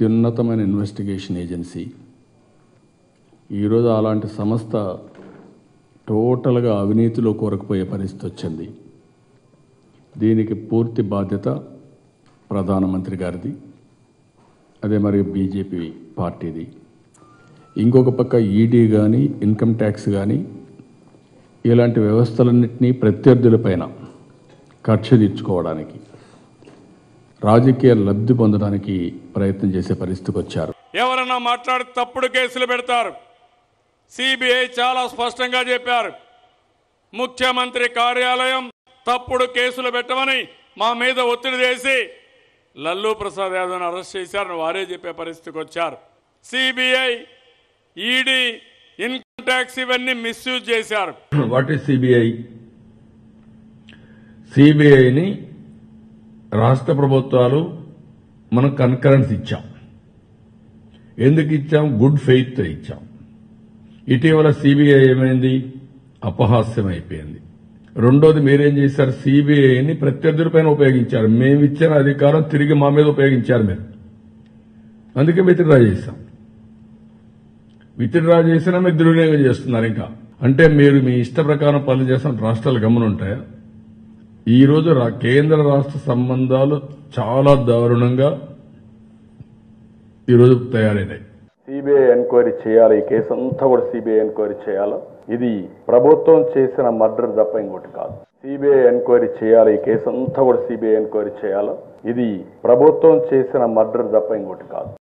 అత్యున్నతమైన investigation agency ఈరోజు అలాంటి సంస్థ టోటల్గా అవినీతిలో కూరకుపోయే పరిస్థితి వచ్చింది దీనికి పూర్తి బాధ్యత ప్రధానమంత్రి గారిది అదే మరి బీజేపీ పార్టీది ఇంకొక పక్క ఈడీ కానీ ఇన్కమ్ ట్యాక్స్ కానీ ఇలాంటి వ్యవస్థలన్నింటినీ ప్రత్యర్థులపైన కక్ష తీర్చుకోవడానికి రాజకీయ లబ్ధి పొందడానికి ప్రయత్నం చేసే పరిస్థితికి వచ్చారు ఎవరన్నా మాట్లాడి తప్పుడు కేసులు పెడతారు సిబిఐ చాలా స్పష్టంగా చెప్పారు ముఖ్యమంత్రి కార్యాలయం తప్పుడు కేసులు పెట్టమని మా మీద ఒత్తిడి చేసి లల్లూ ప్రసాద్ యాదవ్ని అరెస్ట్ చేశారని వారే చెప్పే పరిస్థితికి వచ్చారు సిబిఐ ఈడీ ఇన్కమ్ ట్యాక్స్ ఇవన్నీ మిస్యూజ్ చేశారు వాట్ ఈస్ సిబిఐ సిబిఐని రాష్ట్ర ప్రభుత్వాలు మనం కన్కరెన్స్ ఇచ్చాం ఎందుకు ఇచ్చాం గుడ్ ఫెయిత్ తో ఇచ్చాం ఇటీవల సిబిఐ ఏమైంది అపహాస్యం అయిపోయింది రెండోది మీరేం చేశారు సిబిఐని ప్రత్యర్థులపైన ఉపయోగించారు మేము ఇచ్చిన అధికారం తిరిగి మా మీద ఉపయోగించారు మీరు అందుకే విత్డ్రా చేశాం విత్డ్రా చేసినా మీరు దుర్వినియోగం చేస్తున్నారు ఇంకా అంటే మీరు మీ ఇష్ట ప్రకారం పనులు చేస్తున్న రాష్ట్రాలు గమనుంటాయా ఈ రోజు రా- కేంద్ర రాష్ట్ర సంబంధాలు చాలా దారుణంగా ఈరోజు తయారైనాయి సిబిఐ ఎంక్వైరీ చేయాలి ఈ కేసు అంతా కూడా సిబిఐ ఎంక్వైరీ చేయాలి ఇది ప్రభుత్వం చేసిన మర్డర్ తప్ప ఇంకోటి కాదు సిబిఐ ఎంక్వైరీ చేయాలి ఈ కేసు అంతా కూడా సిబిఐ ఎంక్వైరీ చేయాలి ఇది ప్రభుత్వం చేసిన మర్డర్ తప్ప ఇంకోటి కాదు